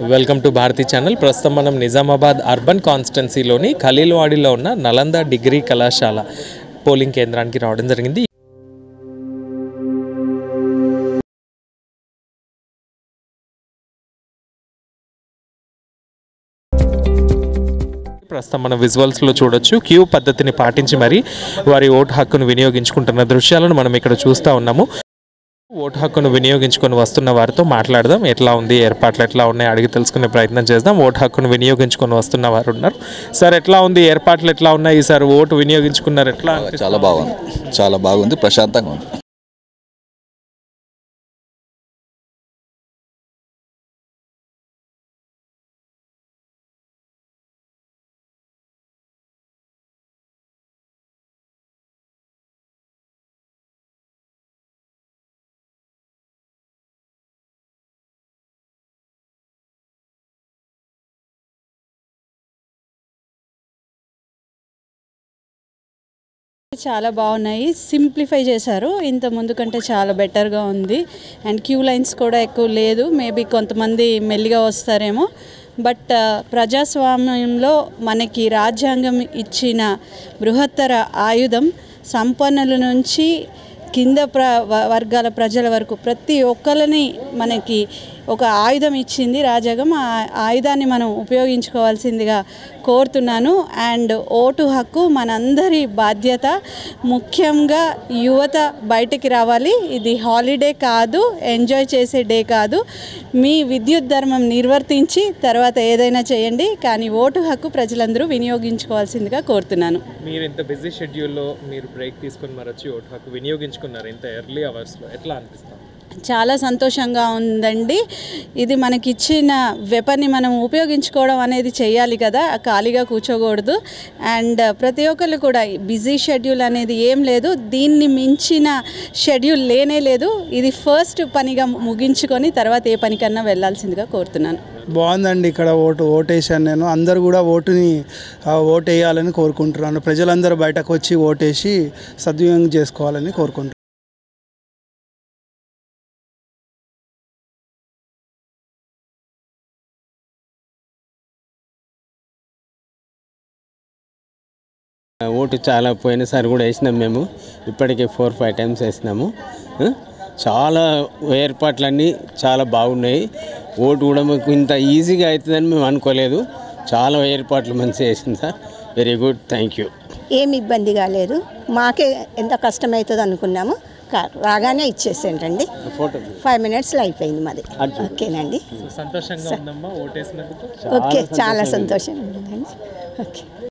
Welcome to Bharati channel ప్రస్తుతం మనం Nizamabad urban కాన్స్టెన్సీలోని ఖలీల్వాడిలో ఉన్న నలంద డిగ్రీ కళాశాల పోలింగ్ కేంద్రానికి రావడం జరిగింది ప్రస్తుతం మన విజువల్స్లో చూడొచ్చు క్యూ పద్ధతిని పాటించి మరి వారి ఓటు హక్కును వినియోగించుకుంటున్న దృశ్యాలను మనం ఇక్కడ చూస్తూ ఉన్నాము ఓటు హక్కును వినియోగించుకొని వస్తున్న వారితో మాట్లాడదాం ఎట్లా ఉంది ఏర్పాట్లు ఎట్లా ఉన్నాయి అడిగి తెలుసుకునే ప్రయత్నం చేద్దాం ఓటు హక్కును వినియోగించుకొని వస్తున్న వారు ఉన్నారు సార్ ఎట్లా ఉంది ఏర్పాట్లు ఎట్లా ఉన్నాయి సార్ ఓటు వినియోగించుకున్నారు ఎట్లా అనిపిస్తుంది? చాలా బాగుంది చాలా బాగుంది ప్రశాంతంగా ఉంది చాలా బాగున్నాయి సింప్లిఫై చేశారు ఇంత ముందు కంటే చాలా బెటర్గా ఉంది అండ్ క్యూ లైన్స్ కూడా ఎక్కువ లేదు మేబీ కొంతమంది మెల్లిగా వస్తారేమో బట్ ఆ, ప్రజాస్వామ్యంలో మనకి రాజ్యాంగం ఇచ్చిన బృహత్తర ఆయుధం సంపన్నుల నుంచి కింద ప్ర వ- వర్గాల ప్రజల వరకు ప్రతి ఒక్కరిని మనకి ఒక ఆయుధం ఇచ్చింది రాజ్యాంగం ఆ ఆయుధాన్ని మనం ఉపయోగించుకోవాల్సిందిగా కోరుతున్నాను అండ్ ఓటు హక్కు మనందరి బాధ్యత ముఖ్యంగా యువత బయటికి రావాలి ఇది హాలిడే కాదు ఎంజాయ్ చేసే డే కాదు మీ విద్యుత్ ధర్మం నిర్వర్తించి తర్వాత ఏదైనా చేయండి కానీ ఓటు హక్కు ప్రజలందరూ వినియోగించుకోవాల్సిందిగా కోరుతున్నాను మీరు ఇంత బిజీ షెడ్యూల్లో మీరు బ్రేక్ తీసుకొని మరి వచ్చి ఓటు హక్కు వినియోగించుకున్నారు ఇంత ఎర్లీ అవర్స్లో ఎట్లా అనిపిస్తుంది చాలా సంతోషంగా ఉందండి ఇది మనకిచ్చిన వెపన్ని మనం ఉపయోగించుకోవడం అనేది చేయాలి కదా ఖాళీగా కూర్చోకూడదు అండ్ ప్రతి ఒక్కళ్ళు కూడా బిజీ షెడ్యూల్ అనేది ఏం లేదు దీన్ని మించిన షెడ్యూల్ లేనే లేదు ఇది ఫస్ట్ పనిగా ముగించుకొని తర్వాత ఏ పనికన్నా వెళ్ళాల్సిందిగా కోరుతున్నాను బాగుందండి ఇక్కడ ఓటు ఓటేసాను నేను అందరు కూడా ఓటుని ఆ, ఓటు వేయాలని కోరుకుంటున్నాను ప్రజలందరూ బయటకు వచ్చి ఓటేసి సద్వినియోగం చేసుకోవాలని కోరుకుంటున్నాను ఓటు చాలా పోయినసారి కూడా వేసినాం మేము ఇప్పటికే ఫోర్ ఫైవ్ టైమ్స్ వేసినాము ఆ? చాలా ఏర్పాట్లన్నీ చాలా బాగున్నాయి ఓటు కూడా మాకు ఇంత ఈజీగా అవుతుందని మేము అనుకోలేదు చాలా ఏర్పాట్లు మంచిగా వేసింది sir very good thank you ఏమి ఇబ్బంది కాలేదు మాకే ఎంత కష్టమవుతుంది అనుకున్నాము కా- రాగానే ఇచ్చేసేయండి ఫోటో ఫైవ్ మినిట్స్లో అయిపోయింది మాది ఓకేనండి సంతోషంగా ఉందమ్మా ఓటేసినందుకు ఓకే చాలా సంతోషం ఉందండి ఓకే